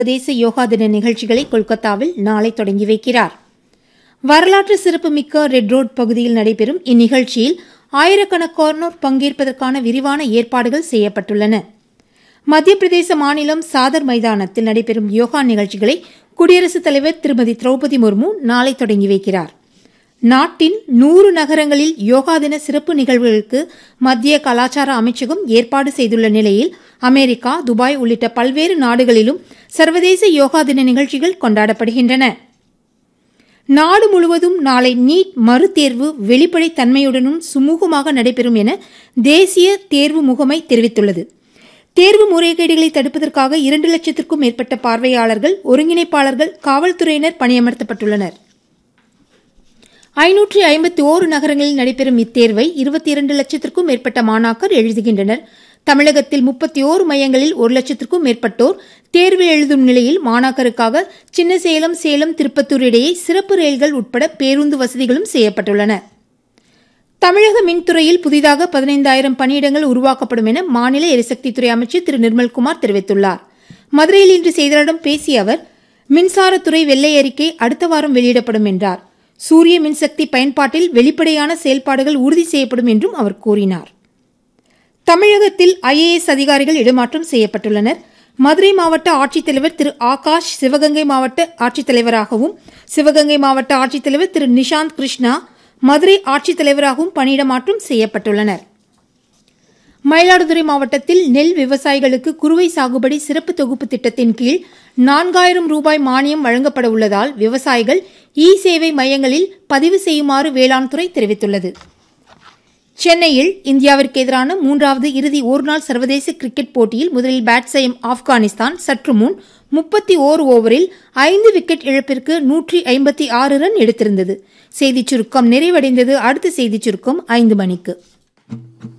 சர்வதேச யோகா தின நிகழ்ச்சிகளை கொல்கத்தாவில் நாளை தொடங்கி வைக்கிறார் வரலாற்று சிறப்புமிக்க ரெட் ரோட் பகுதியில் நடைபெறும் இந்நிகழ்ச்சியில் ஆயிரக்கணக்கானோர் பங்கேற்பதற்கான விரிவான ஏற்பாடுகள் செய்யப்பட்டுள்ளன மத்திய பிரதேச மாநிலம் சாதர் மைதானத்தில் நடைபெறும் யோகா நிகழ்ச்சிகளை குடியரசுத் தலைவர் திருமதி திரௌபதி முர்மு நாளை தொடங்கி வைக்கிறார் நாட்டின் நூறு நகரங்களில் யோகா தின சிறப்பு நிகழ்வுகளுக்கு மத்திய கலாச்சார அமைச்சகம் ஏற்பாடு செய்துள்ள நிலையில் அமெரிக்கா துபாய் உள்ளிட்ட பல்வேறு நாடுகளிலும் சர்வதேச யோகா தின நிகழ்ச்சிகள் கொண்டாடப்படுகின்றன நாடு முழுவதும் நாளை நீட் மறுதேர்வு வெளிப்படைத் தன்மையுடனும் சுமூகமாக நடைபெறும் என தேசிய தேர்வு முகமை தெரிவித்துள்ளது தேர்வு முறைகேடுகளை தடுப்பதற்காக இரண்டு லட்சத்திற்கும் மேற்பட்ட பார்வையாளர்கள் ஒருங்கிணைப்பாளர்கள் காவல்துறையினர் பணியமர்த்தப்பட்டுள்ளனர் ஐநூற்றி ஐம்பத்தி ஓரு நகரங்களில் நடைபெறும் இத்தேர்வை இருபத்தி இரண்டு லட்சத்திற்கும் மேற்பட்ட மாணாக்கர் எழுதுகின்றனர் தமிழகத்தில் முப்பத்தி ஓரு மையங்களில் ஒரு லட்சத்திற்கும் மேற்பட்டோர் தேர்வு எழுதும் நிலையில் மாணாக்கருக்காக சின்னசேலம் சேலம் திருப்பத்தூர் இடையே சிறப்பு ரயில்கள் உட்பட பேருந்து வசதிகளும் செய்யப்பட்டுள்ளன தமிழக மின்துறையில் புதிதாக பதினைந்தாயிரம் பணியிடங்கள் உருவாக்கப்படும் என மாநில எரிசக்தித்துறை அமைச்சர் திரு நிர்மல்குமார் தெரிவித்துள்ளார் மதுரையில் இன்று செய்தியாளர்களிடம் பேசிய அவர் மின்சாரத்துறை வெள்ளை அறிக்கை அடுத்த வாரம் வெளியிடப்படும் என்றார் சூரிய மின்சக்தி பயன்பாட்டில் வெளிப்படையான செயல்பாடுகள் உறுதி செய்யப்படும் என்றும் அவர் கூறினார் தமிழகத்தில் ஐஏஎஸ் அதிகாரிகள் இடமாற்றம் செய்யப்பட்டுள்ளனர் மதுரை மாவட்ட ஆட்சித்தலைவர் திரு ஆகாஷ் சிவகங்கை மாவட்ட ஆட்சித்தலைவராகவும் சிவகங்கை மாவட்ட ஆட்சித்தலைவர் திரு நிஷாந்த் கிருஷ்ணா மதுரை ஆட்சித்தலைவராகவும் பணியிடமாற்றம் செய்யப்பட்டுள்ளனர் மயிலாடுதுறை மாவட்டத்தில் நெல் விவசாயிகளுக்கு குறுவை சாகுபடி சிறப்பு தொகுப்பு திட்டத்தின் கீழ் நான்காயிரம் ரூபாய் மானியம் வழங்கப்பட உள்ளதால் விவசாயிகள் இ சேவை மையங்களில் பதிவு செய்யுமாறு வேளாண் துறை தெரிவித்துள்ளது சென்னையில் இந்தியாவிற்கு எதிரான மூன்றாவது இறுதி ஒருநாள் சர்வதேச கிரிக்கெட் போட்டியில் முதலில் பேட் செய்யும் ஆப்கானிஸ்தான் சற்று முன் முப்பத்தி ஓர் ஓவரில் ஐந்து விக்கெட் இழப்பிற்கு நூற்றி ஐம்பத்தி ஆறு ரன் எடுத்திருந்தது செய்திச் சுருக்கம் நிறைவடைந்தது அடுத்த செய்திச் சுருக்கம் ஐந்து மணிக்கு